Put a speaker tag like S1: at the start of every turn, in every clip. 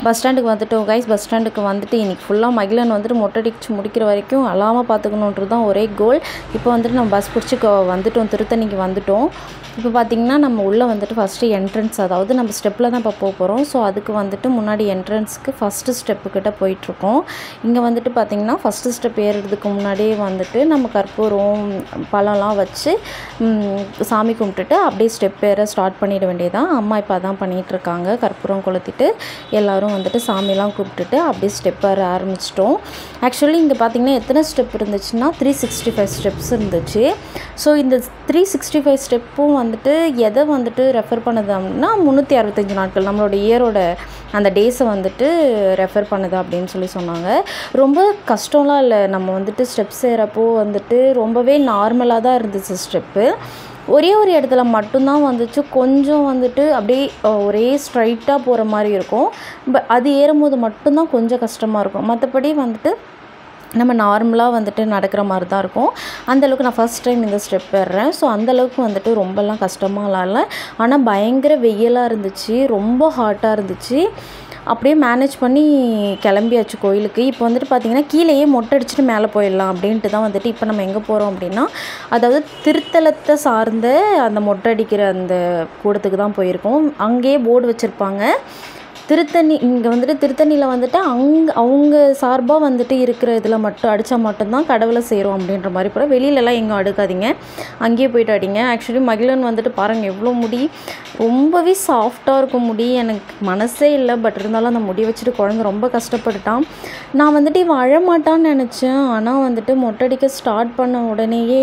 S1: Bus ஸ்டாண்டுக்கு வந்துட்டோம் guys bus ஸ்டாண்டுக்கு வந்துட்டு இன்றைக்கி ஃபுல்லாக மகிழன் வந்துட்டு மொட்டை அடிச்சு முடிக்கிற வரைக்கும் அழாமல் பார்த்துக்கணுன்றது தான் ஒரே கோல் இப்போ வந்துட்டு நம்ம பஸ் பிடிச்சி கொ- வந்துட்டோம் திருத்தணிக்கு வந்துட்டோம் இப்போ பார்த்திங்கன்னா நம்ம உள்ளே வந்துட்டு ஃபஸ்ட்டு என்ட்ரன்ஸ் அதாவது நம்ம ஸ்டெப்பில் தான் இப்போ போக போகிறோம் ஸோ அதுக்கு வந்துட்டு முன்னாடி என்ட்ரன்ஸ்க்கு ஃபஸ்ட்டு ஸ்டெப்புக்கிட்ட போயிட்டுருக்கோம் இங்கே வந்துட்டு பார்த்திங்கன்னா ஃபஸ்ட்டு ஸ்டெப் ஏறுறதுக்கு முன்னாடியே வந்துட்டு நம்ம கற்பூரம் பழம்லாம் வச்சு ம், சாமி கும்பிட்டுட்டு அப்படியே ஸ்டெப் ஏற ஸ்டார்ட் பண்ணிட வேண்டியதான் அம்மா இப்போ அதான் பண்ணிகிட்ருக்காங்க கற்பூரம் கொளுத்திட்டு எல்லாரும் வந்துட்டு சாமிலாம் கும்பிட்டுட்டு அப்படியே ஸ்டெப் ஏற ஆரம்பிச்சிட்டோம் ஆக்சுவலி இங்கே பார்த்தீங்கன்னா எத்தனை ஸ்டெப் இருந்துச்சுன்னா த்ரீ சிக்ஸ்டி ஃபைவ் ஸ்டெப்ஸ் இருந்துச்சு ஸோ இந்த த்ரீ சிக்ஸ்டி ஃபைவ் ஸ்டெப்பும் வந்துட்டு எதை வந்துட்டு ரெஃபர் பண்ணுது அப்படின்னா முந்நூற்றி அறுபத்தஞ்சு நாட்கள் நம்மளோட இயரோட அந்த டேஸை வந்துட்டு ரெஃபர் பண்ணுது அப்படின்னு சொல்லி சொன்னாங்க ரொம்ப கஷ்டம்லாம் இல்லை நம்ம வந்துட்டு ஸ்டெப்ஸ் ஏறப்போ வந்துட்டு ரொம்பவே நார்மலாக தான் இருந்துச்சு ஸ்டெப்பு ஒரே ஒரு இடத்துல மட்டும்தான் வந்துச்சு கொஞ்சம் வந்துட்டு அப்படியே அஹ், ஒரே ஸ்ட்ரைட்டாக போகிற மாதிரி இருக்கும் பட் அது ஏறும்போது மட்டும்தான் கொஞ்சம் கஷ்டமாக இருக்கும் மற்றபடி வந்துட்டு நம்ம நார்மலாக வந்துட்டு நடக்கிற மாதிரி தான் இருக்கும் அந்தளவுக்கு நான் ஃபஸ்ட் டைம் இந்த ஸ்டெப் ஏறுறேன் ஸோ அந்தளவுக்கு வந்துட்டு ரொம்பலாம் கஷ்டமாலாம் இல்லை ஆனால் பயங்கர வெயிலாக இருந்துச்சு ரொம்ப ஹாட்டாக இருந்துச்சு அப்படியே மேனேஜ் பண்ணி கிளம்பியாச்சு கோயிலுக்கு இப்போ வந்துட்டு பார்த்தீங்கன்னா கீழேயே மொட்டை அடிச்சுட்டு மேலே போயிடலாம் அப்படின்ட்டு தான் வந்துட்டு இப்போ நம்ம எங்கே போகிறோம் அப்படின்னா அதாவது திருத்தலத்தை சார்ந்த அந்த மொட்டை அடிக்கிற அந்த கூடத்துக்கு தான் போயிருக்கோம் அங்கேயே போர்டு வச்சுருப்பாங்க திருத்தணி இங்கே வந்துட்டு திருத்தணியில் வந்துட்டு அங்கே அவங்க சார்பாக வந்துட்டு இருக்கிற இதில் மட்டும் அடித்தா மட்டும்தான் கடவுளை செய்கிறோம் அப்படின்ற மாதிரி கூட வெளியிலலாம் எங்கே அடுக்காதீங்க அங்கேயே போயிட்டு அடிங்க ஆக்சுவலி மகிழன் வந்துட்டு பாருங்கள் எவ்வளோ முடி ரொம்பவே சாஃப்டாக இருக்கும் முடி எனக்கு மனசே இல்லை பட் இருந்தாலும் அந்த முடி வச்சுட்டு குழந்தை ரொம்ப கஷ்டப்பட்டுட்டான் நான் வந்துட்டு இவன் அழமாட்டான்னு நினச்சேன் ஆனால் வந்துட்டு மொட்டை அடிக்க ஸ்டார்ட் பண்ண உடனேயே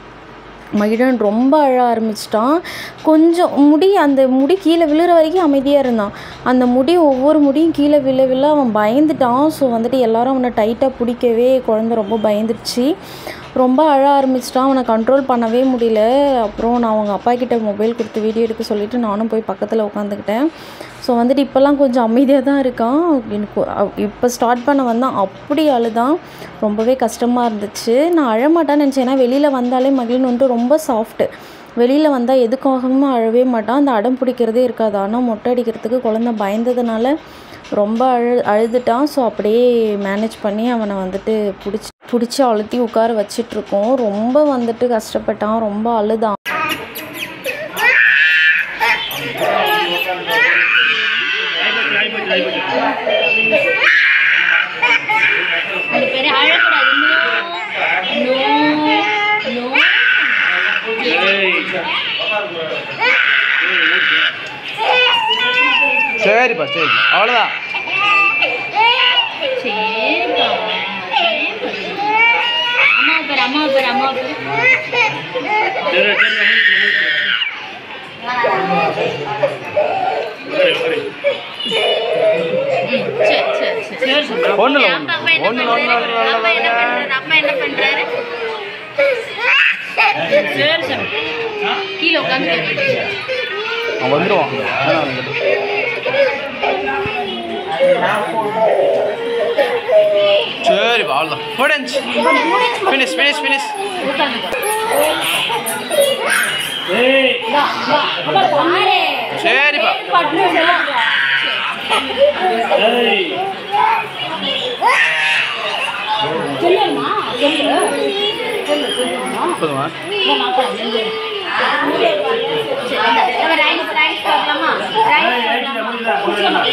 S1: மகிழன் ரொம்ப அழ ஆரம்பிச்சிட்டான் கொஞ்சம் முடி அந்த முடி கீழே விழுற வரைக்கும் அமைதியாக இருந்தான் அந்த முடி ஒவ்வொரு முடியும் கீழே விழ விழ அவன் பயந்துட்டான் ஸோ வந்துட்டு எல்லாரும் அவனை டைட்டாக பிடிக்கவே குழந்தை ரொம்ப பயந்துருச்சு ரொம்ப அழ ஆரம்பிச்சிட்டான் அவனை கண்ட்ரோல் பண்ணவே முடியல அப்புறம் நான் அவங்க அப்பா கிட்ட மொபைல் கொடுத்து வீடியோ எடுக்க சொல்லிவிட்டு நானும் போய் பக்கத்தில் உட்காந்துக்கிட்டேன் ஸோ வந்துட்டு இப்போல்லாம் கொஞ்சம் அமைதியாக தான் இருக்கான் எனக்கு இப்போ ஸ்டார்ட் பண்ண வந்தான் அப்படி அழுதான் ரொம்பவே கஷ்டமாக இருந்துச்சு நான் அழமாட்டான்னு நினச்சேன் ஏன்னா வெளியில் வந்தாலே மகிழன் வந்துட்டு ரொம்ப சாஃப்ட்டு வெளியில் வந்தால் எதுக்காகவும் அழவே மாட்டான் அந்த அடம் பிடிக்கிறதே இருக்காது ஆனால் மொட்டை அடிக்கிறதுக்கு குழந்தை பயந்ததுனால ரொம்ப அழு அழுதுட்டான் ஸோ அப்படியே மேனேஜ் பண்ணி அவனை வந்துட்டு பிடிச்சி பிடிச்சி அழுத்தி உட்கார வச்சிட்ருக்கோம் ரொம்ப வந்துட்டு கஷ்டப்பட்டான் ரொம்ப அழுதான்
S2: அது பேரு அழக்கூடாது நோ நோ நோ
S3: சரிப்பா சரி அவ்வளோதான்
S2: சரிப்பா அம்மா பேர் அம்மா பேர் அம்மா பேர் சரி சரி சரி சரி
S3: ஒன்றும் இல்லை
S2: அப்பா அப்பா என்ன
S3: ஒன்றும்
S2: பண்றாரு அப்பா என்ன பண்றாரு அப்பா என்ன பண்றாரு சரி சரி கீழே உட்காந்து
S3: அவன் வந்துடுவான் வேணா வந்துடு சரிப்பா அவ்வளோதான் முடிஞ்சு ஃபினிஷ் ஃபினிஷ் ஃபினிஷ் சரிப்பா போதுமா
S2: நம்ம ரைஸ் ரைஸ் போடலாமா ரைஸ் போடலாமா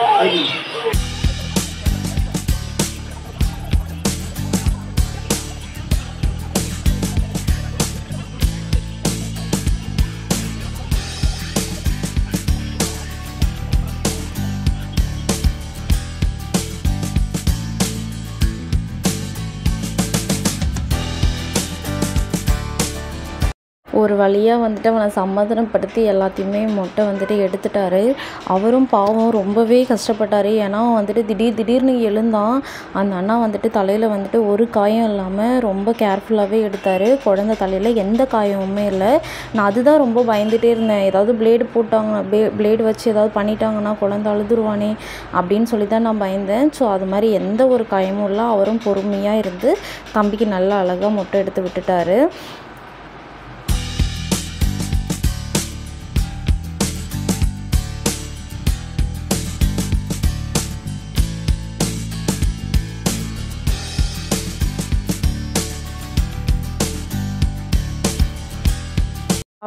S1: ஒரு வழியாக வந்துட்டு அவனை சமாதானப்படுத்தி எல்லாத்தையுமே மொட்டை வந்துட்டு எடுத்துட்டாரு அவரும் பாவம் ரொம்பவே கஷ்டப்பட்டார் ஏன்னா அவன் வந்துட்டு திடீர் திடீர்னு எழுந்தான் அந்த அண்ணா வந்துட்டு தலையில் வந்துட்டு ஒரு காயம் இல்லாமல் ரொம்ப கேர்ஃபுல்லாகவே எடுத்தார் குழந்தை தலையில் எந்த காயமுமே இல்லை நான் அதுதான் ரொம்ப பயந்துட்டே இருந்தேன் ஏதாவது பிளேடு போட்டாங்க ப்ளே பிளேடு வச்சு ஏதாவது பண்ணிட்டாங்கன்னா குழந்தை அழுதுருவானே அப்படின்னு சொல்லி தான் நான் பயந்தேன் ஸோ அது மாதிரி எந்த ஒரு காயமும் இல்லை அவரும் பொறுமையாக இருந்து தம்பிக்கு நல்லா அழகாக மொட்டை எடுத்து விட்டுட்டாரு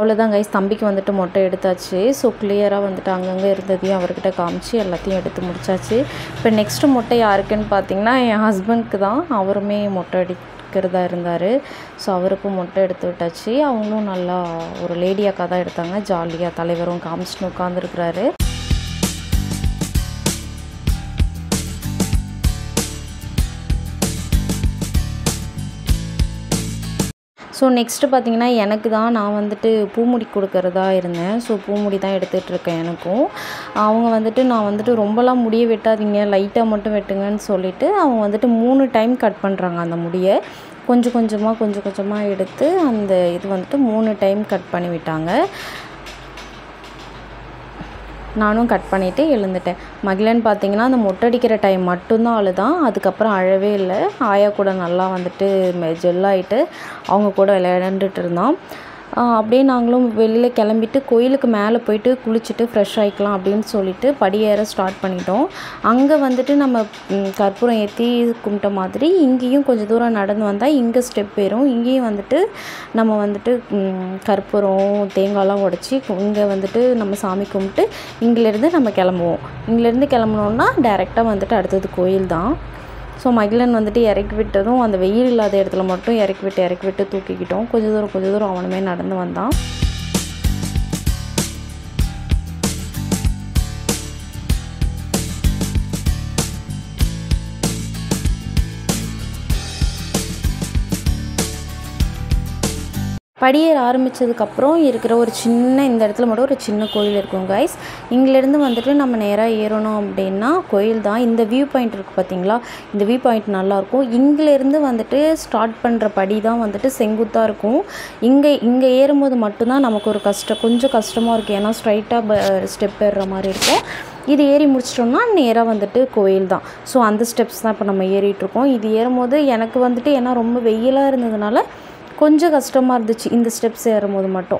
S1: அவ்வளோதான் கைஸ் தம்பிக்கு வந்துட்டு மொட்டை எடுத்தாச்சு ஸோ கிளியராக வந்துட்டு அங்கங்கே இருந்ததையும் அவர்கிட்ட காமிச்சு எல்லாத்தையும் எடுத்து முடிச்சாச்சு இப்போ நெக்ஸ்ட்டு மொட்டை யாருக்குன்னு பார்த்தீங்கன்னா என் ஹஸ்பண்ட்க்கு தான் அவருமே மொட்டை அடிக்கிறதா இருந்தார் ஸோ அவருக்கும் மொட்டை எடுத்து விட்டாச்சு அவங்களும் நல்லா ஒரு லேடி அக்கா தான் எடுத்தாங்க ஜாலியாக தலைவரும் காமிச்சிட்டு உட்காந்துருக்குறாரு ஸோ நெக்ஸ்ட்டு பார்த்தீங்கன்னா எனக்கு தான் நான் வந்துட்டு பூமுடி கொடுக்கறதா இருந்தேன் ஸோ பூமுடி தான் எடுத்துகிட்டு இருக்கேன் எனக்கும் அவங்க வந்துட்டு நான் வந்துட்டு ரொம்பலாம் முடிய வெட்டாதீங்க லைட்டாக மட்டும் வெட்டுங்கன்னு சொல்லிட்டு அவங்க வந்துட்டு மூணு டைம் கட் பண்ணுறாங்க அந்த முடியை கொஞ்சம் கொஞ்சமாக கொஞ்சம் கொஞ்சமாக எடுத்து அந்த இது வந்துட்டு மூணு டைம் கட் பண்ணி விட்டாங்க நானும் கட் பண்ணிவிட்டு எழுந்துட்டேன் மகிழன் பார்த்தீங்கன்னா அந்த மொட்டடிக்கிற டைம் மட்டும்தான் அழுதான் அதுக்கப்புறம் அழவே இல்லை ஆயா கூட நல்லா வந்துட்டு ஜெல்லாயிட்டு அவங்க கூட விளையாண்டுட்டு இருந்தான் ஆஹ் அப்படியே நாங்களும் வெளியில் கிளம்பிட்டு கோயிலுக்கு மேலே போயிட்டு குளிச்சுட்டு ஃப்ரெஷ் ஆகிக்கலாம் அப்படின்னு சொல்லிட்டு படியேற ஸ்டார்ட் பண்ணிட்டோம் அங்கே வந்துட்டு நம்ம ம், கற்பூரம் ஏற்றி கும்பிட்ட மாதிரி இங்கேயும் கொஞ்சம் தூரம் நடந்து வந்தால் இங்கே ஸ்டெப் ஏறும் இங்கேயும் வந்துட்டு நம்ம வந்துட்டு ம், கற்பூரம் தேங்காய்லாம் உடச்சி இங்கே வந்துட்டு நம்ம சாமி கும்பிட்டு இங்கேருந்து நம்ம கிளம்புவோம் இங்கேருந்து கிளம்புனோன்னா டேரெக்டாக வந்துட்டு அடுத்தது கோயில் தான் ஸோ மகிழன் வந்துட்டு இறக்கி விட்டதும் அந்த வெயில் இல்லாத இடத்துல மட்டும் இறக்கி விட்டு இறக்கி விட்டு தூக்கிக்கிட்டோம் கொஞ்ச தூரம் கொஞ்ச தூரம் அவனுமே நடந்து வந்தான் படியேற ஆரம்பித்ததுக்கப்புறம் இருக்கிற ஒரு சின்ன இந்த இடத்துல மட்டும் ஒரு சின்ன கோயில் இருக்கும் கைஸ் இங்கேருந்து வந்துட்டு நம்ம நேராக ஏறணும் அப்படின்னா கோயில் தான் இந்த வியூ பாயிண்ட் இருக்குது பார்த்தீங்களா இந்த வியூ பாயிண்ட் நல்லாயிருக்கும் இங்கேருந்து வந்துட்டு ஸ்டார்ட் பண்ணுற படி தான் வந்துட்டு செங்குத்தாக இருக்கும் இங்கே இங்கே ஏறும்போது மட்டும்தான் நமக்கு ஒரு கஷ்டம் கொஞ்சம் கஷ்டமாக இருக்கும் ஏன்னா ஸ்ட்ரைட்டாக ஸ்டெப் ஏறுற மாதிரி இருக்கும் இது ஏறி முடிச்சிட்டோம்னா நேராக வந்துட்டு கோயில் தான் ஸோ அந்த ஸ்டெப்ஸ் தான் இப்போ நம்ம ஏறிட்டுருக்கோம் இது ஏறும்போது எனக்கு வந்துட்டு ஏன்னா ரொம்ப வெயிலாக இருந்ததுனால கொஞ்சம் கஷ்டமாக இருந்துச்சு இந்த ஸ்டெப்ஸ் ஏறும்போது மட்டும்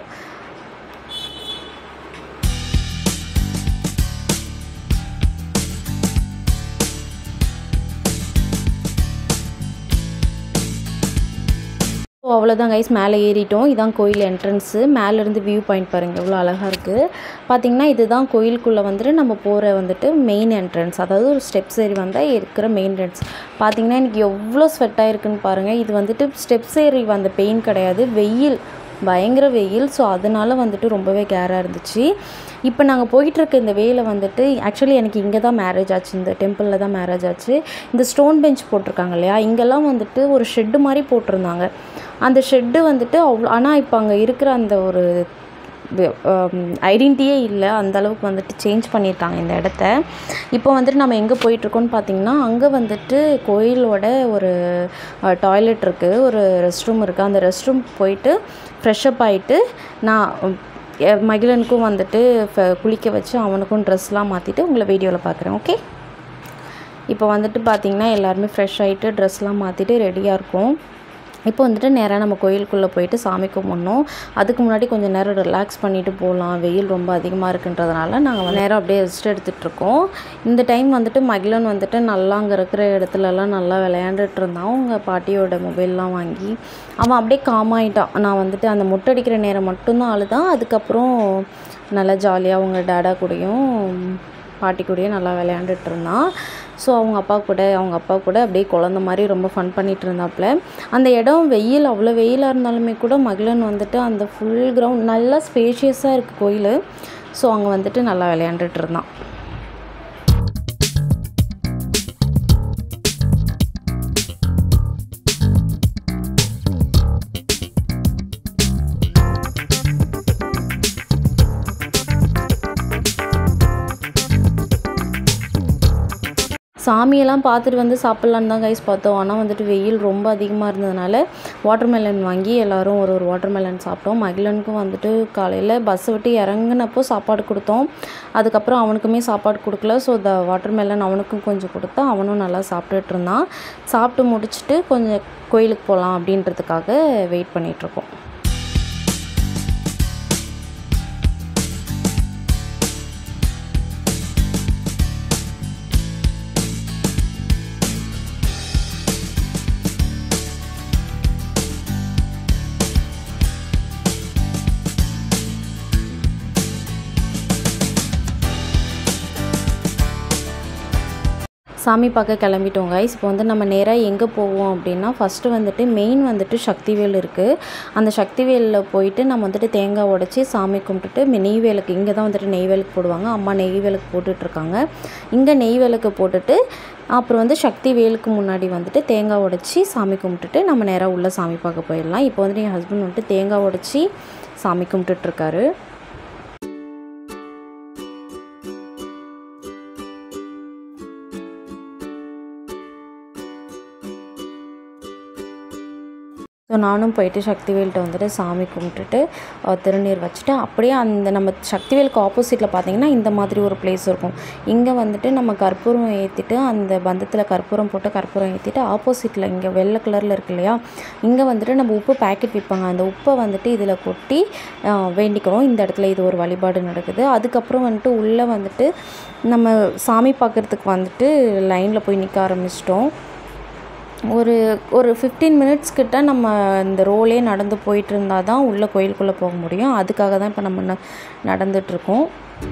S1: ஸோ அவ்வளோதான் கைஸ் மேலே ஏறிட்டோம் இதான் கோயில் என்ட்ரன்ஸு மேலேருந்து வியூ பாயிண்ட் பாருங்கள் எவ்வளோ அழகாக இருக்குது பார்த்தீங்கன்னா இதுதான் கோயிலுக்குள்ளே வந்துட்டு நம்ம போகிற வந்துட்டு மெயின் என்ட்ரன்ஸ் அதாவது ஒரு ஸ்டெப்ஸ் ஏறி வந்தால் இருக்கிற மெயின் என்ட்ரன்ஸ் பார்த்தீங்கன்னா எனக்கு எவ்வளோ ஸ்வெட் ஆயிருக்குன்னு பாருங்கள் இது வந்துட்டு ஸ்டெப்ஸ் ஏறி வந்த பெயின் கிடையாது வெயில் பயங்கர வெயில் ஸோ அதனால வந்துட்டு ரொம்பவே கேராக இருந்துச்சு இப்போ நாங்கள் போயிட்டுருக்க இந்த வேலை வந்துட்டு ஆக்சுவலி எனக்கு இங்கே தான் மேரேஜ் ஆச்சு இந்த டெம்பிளில் தான் மேரேஜ் ஆச்சு இந்த ஸ்டோன் பெஞ்ச் போட்டிருக்காங்க இல்லையா இங்கெல்லாம் வந்துட்டு ஒரு ஷெட்டு மாதிரி போட்டிருந்தாங்க அந்த ஷெட்டு வந்துட்டு அவ்வளோ ஆனால் இப்போ அங்கே இருக்கிற அந்த ஒரு ஐடென்டிட்டியே இல்லை அந்த அளவுக்கு வந்துட்டு சேஞ்ச் பண்ணியிருக்காங்க இந்த இடத்த இப்போ வந்துட்டு நம்ம எங்கே போயிட்டுருக்கோம்னு பார்த்தீங்கன்னா அங்கே வந்துட்டு கோயிலோட ஒரு டாய்லெட் இருக்குது ஒரு ரெஸ்ட் ரூம் இருக்குது அந்த ரெஸ்ட் ரூம் போயிட்டு ஃப்ரெஷ்அப் ஆகிட்டு நான் எ- மகிழனுக்கும் வந்துட்டு ஃப- குளிக்க வச்சு அவனுக்கும் ட்ரெஸ்லாம் மாற்றிட்டு உங்களை வீடியோவில் பார்க்குறேன் ஓகே இப்போ வந்துட்டு பார்த்திங்கன்னா எல்லாருமே ஃப்ரெஷ் ஆகிட்டு ட்ரெஸ்லாம் மாற்றிட்டு ரெடியாக இருக்கும் இப்போ வந்துட்டு நேராக நம்ம கோயிலுக்குள்ளே போயிட்டு சாமி கும்பிட்ணும் அதுக்கு முன்னாடி கொஞ்சம் நேரம் ரிலாக்ஸ் பண்ணிட்டு போகலாம் வெயில் ரொம்ப அதிகமாக இருக்குன்றதுனால நாங்கள் நேரம் அப்படியே ரெஸ்ட் எடுத்துகிட்டு இருக்கோம் இந்த டைம் வந்துட்டு மகிழன் வந்துட்டு நல்லா அங்கே இருக்கிற இடத்துலலாம் நல்லா விளையாண்டுட்டு இருந்தான் அவங்க பாட்டியோட மொபைல்லாம் வாங்கி அவன் அப்படியே calm ஆயிட்டான் நான் வந்துட்டு அந்த முட்டடிக்கிற நேரம் மட்டும்தான் அழுதான் அதுக்கப்புறம் நல்லா ஜாலியாக அவங்க டேடா கூடயும் பாட்டி கூடயும் நல்லா விளையாண்டுட்டு இருந்தான் ஸோ அவங்க அப்பா கூட அவங்க அப்பா கூட அப்படியே குழந்த மாதிரி ரொம்ப ஃபன் பண்ணிட்டு இருந்தாப்புல அந்த இடம் வெயில் அவ்வளோ வெயிலாக இருந்தாலுமே கூட மகிழன் வந்துட்டு அந்த ஃபுல் கிரவுண்ட் நல்லா ஸ்பேஷியஸாக இருக்குது கோயில் ஸோ அங்கே வந்துட்டு நல்லா விளையாண்டுட்டு இருந்தான் சாமியெல்லாம் பார்த்துட்டு வந்து சாப்பிட்லான்னு தான் கைஸ் பார்த்தோம் ஆனால் வந்துட்டு வெயில் ரொம்ப அதிகமாக இருந்ததுனால வாட்டர்மெலன் வாங்கி எல்லாரும் ஒரு ஒரு வாட்டர்மெலன் சாப்பிட்டோம் மகிழனுக்கும் வந்துட்டு காலையில் பஸ்ஸை விட்டு இறங்குனப்போ சாப்பாடு கொடுத்தோம் அதுக்கப்புறம் அவனுக்குமே சாப்பாடு கொடுக்கல ஸோ த வாட்டர்மெலன் அவனுக்கும் கொஞ்சம் கொடுத்தா அவனும் நல்லா சாப்பிட்டுட்டு இருந்தான் சாப்பிட்டு முடிச்சுட்டு கொஞ்சம் கோயிலுக்கு போகலாம் அப்படின்றதுக்காக வெயிட் பண்ணிகிட்ருக்கோம் சாமி பார்க்க கிளம்பிட்டோம் கைஸ் இப்போ வந்து நம்ம நேராக எங்கே போவோம் அப்படின்னா ஃபஸ்ட்டு வந்துட்டு மெயின் வந்துட்டு சக்திவேல் இருக்குது அந்த சக்திவேலில் போயிட்டு நம்ம வந்துட்டு தேங்காய் உடச்சி சாமி கும்பிட்டுட்டு மெ- நெய் விளக்கு இங்கே தான் வந்துட்டு நெய் விளக்கு போடுவாங்க அம்மா நெய் விளக்கு போட்டுட்ருக்காங்க இங்கே நெய் விளக்கு போட்டுட்டு அப்புறம் வந்து சக்தி வேலுக்கு முன்னாடி வந்துட்டு தேங்காய் உடச்சி சாமி கும்பிட்டுட்டு நம்ம நேராக உள்ள சாமி பார்க்க போயிடலாம் இப்போ வந்துட்டு என் ஹஸ்பண்ட் வந்துட்டு தேங்காய் உடச்சி சாமி கும்பிட்டுட்ருக்காரு ஸோ நானும் போயிட்டு சக்திவேல்கிட்ட வந்துட்டு சாமி கும்பிட்டுட்டு அஹ், திருநீர் வச்சுட்டு அப்படியே அந்த நம்ம சக்திவேலுக்கு ஆப்போசிட்டில் பார்த்தீங்கன்னா இந்த மாதிரி ஒரு பிளேஸ் இருக்கும் இங்கே வந்துட்டு நம்ம கற்பூரம் ஏற்றிட்டு அந்த பந்தத்தில் கற்பூரம் போட்டு கற்பூரம் ஏற்றிட்டு ஆப்போசிட்டில் இங்கே வெள்ளை கலரில் இருக்கு இல்லையா இங்கே வந்துட்டு நம்ம உப்பு பேக்கெட் விற்பாங்க அந்த உப்பை வந்துட்டு இதில் கொட்டி அஹ், வேண்டிக்கிறோம் இந்த இடத்துல இது ஒரு வழிபாடு நடக்குது அதுக்கப்புறம் வந்துட்டு உள்ளே வந்துட்டு நம்ம சாமி பார்க்குறதுக்கு வந்துட்டு லைனில் போய் நிற்க ஆரம்பிச்சிட்டோம் ஒரு ஒரு ஃபிஃப்டீன் மினிட்ஸ் கிட்ட நம்ம இந்த ரோலே நடந்து போயிட்டு இருந்தால் தான் உள்ளே கோயிலுக்குள்ளே போக முடியும் அதுக்காக தான் இப்போ நம்ம ந- நடந்துட்டுருக்கோம்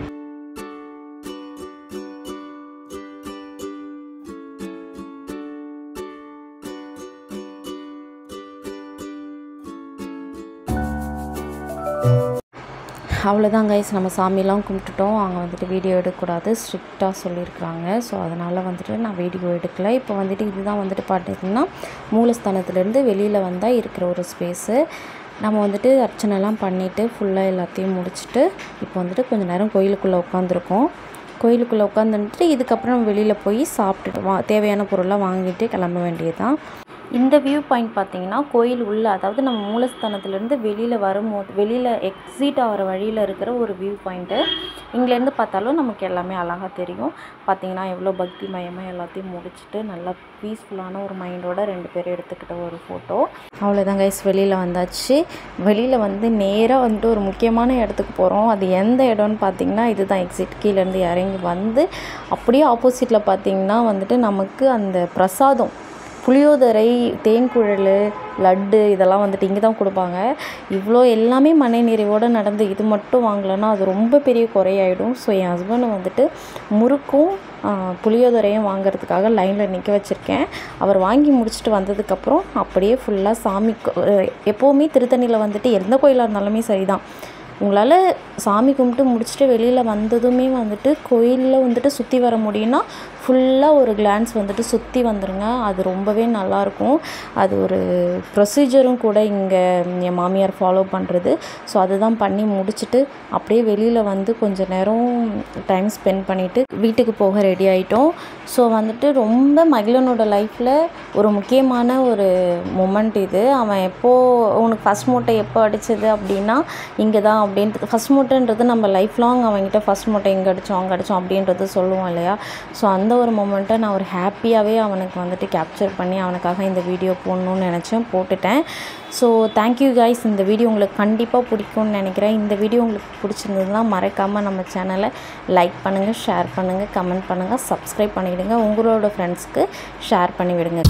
S1: அவ்வளோதான் கைஸ் நம்ம சாமிலாம் கும்பிட்டுட்டோம் அங்கே வந்துட்டு வீடியோ எடுக்கக்கூடாது ஸ்ட்ரிக்டாக சொல்லியிருக்கிறாங்க ஸோ அதனால் வந்துட்டு நான் வீடியோ எடுக்கல இப்போ வந்துட்டு இதுதான் வந்துட்டு பார்த்தீங்கன்னா மூலஸ்தானத்துலேருந்து வெளியில் வந்தால் இருக்கிற ஒரு ஸ்பேஸு நம்ம வந்துட்டு அர்ச்சனைலாம் பண்ணிவிட்டு ஃபுல்லாக எல்லாத்தையும் முடிச்சுட்டு இப்போ வந்துட்டு கொஞ்சம் நேரம் கோயிலுக்குள்ளே உட்காந்துருக்கோம் கோயிலுக்குள்ளே உட்காந்துட்டு இதுக்கப்புறம் வெளியில் போய் சாப்பிட்டுட்டு வா தேவையான பொருள்லாம் வாங்கிட்டு கிளம்ப வேண்டியதுதான் இந்த வியூ பாயிண்ட் பார்த்தீங்கன்னா கோயில் உள்ள அதாவது நம்ம மூலஸ்தானத்துலேருந்து வெளியில் வரும்போது வெளியில் எக்ஸிட் ஆகிற வழியில் இருக்கிற ஒரு வியூ பாயிண்ட்டு இங்கேருந்து பார்த்தாலும் நமக்கு எல்லாமே அழகாக தெரியும் பார்த்தீங்கன்னா எவ்வளோ பக்தி மயமாக எல்லாத்தையும் முடிச்சுட்டு நல்லா பீஸ்ஃபுல்லான ஒரு மைண்டோட ரெண்டு பேரும் எடுத்துக்கிட்ட ஒரு ஃபோட்டோ அவ்வளோதான் கைஸ் வெளியில் வந்தாச்சு வெளியில் வந்து நேராக வந்துட்டு ஒரு முக்கியமான இடத்துக்கு போகிறோம் அது எந்த இடம்னு பார்த்தீங்கன்னா இதுதான் எக்ஸிட் கீழேருந்து இறங்கி வந்து அப்படியே ஆப்போசிட்டில் பார்த்தீங்கன்னா வந்துட்டு நமக்கு அந்த பிரசாதம் புளியோதரை தேன்குழல் லட்டு இதெல்லாம் வந்துட்டு இங்கே தான் கொடுப்பாங்க இவ்வளோ எல்லாமே மன நிறைவோடு நடந்து இது மட்டும் வாங்கலைன்னா அது ரொம்ப பெரிய குறையாயிடும் ஸோ என் ஹஸ்பண்ட் வந்துட்டு முறுக்கும் ஆ, புளியோதரையும் வாங்குறதுக்காக லைனில் நிற்க வச்சுருக்கேன் அவர் வாங்கி முடிச்சுட்டு வந்ததுக்கப்புறம் அப்படியே ஃபுல்லாக சாமி கோ- எப்போவுமே திருத்தணியில் வந்துட்டு எந்த கோயிலாக இருந்தாலுமே சரிதான் உங்களால் சாமி கும்பிட்டு முடிச்சுட்டு வெளியில் வந்ததுமே வந்துட்டு கோயிலில் வந்துட்டு சுற்றி வர முடியும்னா ஃபுல்லாக ஒரு கிளான்ஸ் வந்துட்டு சுற்றி வந்துருங்க அது ரொம்பவே நல்லாயிருக்கும் அது ஒரு ப்ரொசீஜரும் கூட இங்கே என் மாமியார் ஃபாலோ பண்ணுறது ஸோ அதுதான் பண்ணி முடிச்சுட்டு அப்படியே வெளியில் வந்து கொஞ்ச நேரம் டைம் ஸ்பெண்ட் பண்ணிவிட்டு வீட்டுக்கு போக ரெடி ஆகிட்டோம் ஸோ வந்துட்டு ரொம்ப மகிழனோட லைஃப்பில் ஒரு முக்கியமான ஒரு மொமெண்ட் இது அவன் எப்போ உனக்கு ஃபஸ்ட் மூட்டை எப்போ அடிச்சது அப்படின்னா இங்கே தான் அப்படின்ட்டு ஃபஸ்ட் மூட்டைன்றது நம்ம லைஃப் லாங் அவன்கிட்ட ஃபஸ்ட் மூட்டை இங்கே அடித்தோம் அங்கே அடித்தோம் அப்படின்றது சொல்லுவோம் இல்லையா ஸோ அந்த ஒரு மொமெண்ட்டை நான் ஒரு ஹாப்பியாகவே அவனுக்கு வந்துட்டு கேப்சர் பண்ணி அவனுக்காக இந்த வீடியோ போடணும்னு நினச்சேன் போட்டுட்டேன் ஸோ தேங்க்யூ கைஸ் இந்த வீடியோ உங்களுக்கு கண்டிப்பாக பிடிக்கும்னு நினைக்கிறேன் இந்த வீடியோ உங்களுக்கு பிடிச்சிருந்ததுன்னா மறக்காமல் நம்ம சேனலை லைக் பண்ணுங்கள் ஷேர் பண்ணுங்கள் கமெண்ட் பண்ணுங்கள் சப்ஸ்கிரைப் பண்ணிவிடுங்க உங்களோட ஃப்ரெண்ட்ஸ்க்கு ஷேர் பண்ணி விடுங்க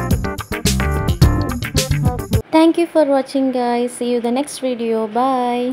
S1: Thank you for watching guys. See you the next video. Bye.